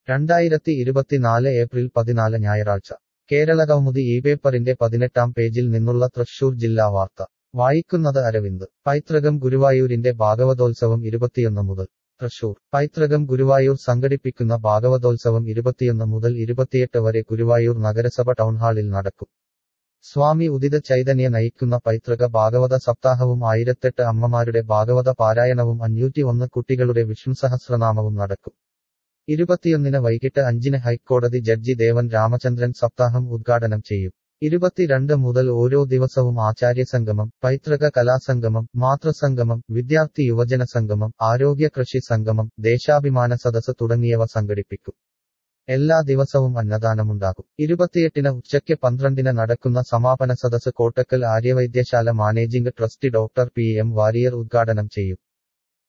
രണ്ടായിരത്തി ഇരുപത്തിനാല് ഏപ്രിൽ പതിനാല് ഞായറാഴ്ച കേരള കൗമുദി ഈ പേപ്പറിന്റെ പതിനെട്ടാം പേജിൽ നിന്നുള്ള തൃശൂർ ജില്ലാ വാർത്ത വായിക്കുന്നത് അരവിന്ദ് പൈതൃകം ഗുരുവായൂരിന്റെ ഭാഗവതോത്സവം ഇരുപത്തിയൊന്ന് മുതൽ തൃശൂർ പൈതൃകം ഗുരുവായൂർ സംഘടിപ്പിക്കുന്ന ഭാഗവതോത്സവം ഇരുപത്തിയൊന്ന് മുതൽ ഇരുപത്തിയെട്ട് വരെ ഗുരുവായൂർ നഗരസഭ ടൗൺഹാളിൽ നടക്കും സ്വാമി ഉദിത ചൈതന്യ നയിക്കുന്ന പൈതൃക ഭാഗവത സപ്താഹവും ആയിരത്തെട്ട് അമ്മമാരുടെ ഭാഗവത പാരായണവും അഞ്ഞൂറ്റി ഒന്ന് കുട്ടികളുടെ വിഷ്ണുസഹസ്രനാമവും നടക്കും ഇരുപത്തിയൊന്നിന് വൈകിട്ട് അഞ്ചിന് ഹൈക്കോടതി ജഡ്ജി ദേവൻ രാമചന്ദ്രൻ സപ്താഹം ഉദ്ഘാടനം ചെയ്യും ഇരുപത്തിരണ്ട് മുതൽ ഓരോ ദിവസവും ആചാര്യസംഗമം പൈതൃക കലാസംഗമം മാതൃസംഗമം വിദ്യാർത്ഥി യുവജന സംഗമം ആരോഗ്യ കൃഷി സംഗമം ദേശാഭിമാന സദസ് തുടങ്ങിയവ സംഘടിപ്പിക്കും എല്ലാ ദിവസവും അന്നദാനമുണ്ടാകും ഇരുപത്തിയെട്ടിന് ഉച്ചയ്ക്ക് പന്ത്രണ്ടിന് നടക്കുന്ന സമാപന സദസ് Kottakkal Aryavaidyasala managing trustee doctor P M Warrier ഉദ്ഘാടനം ചെയ്യും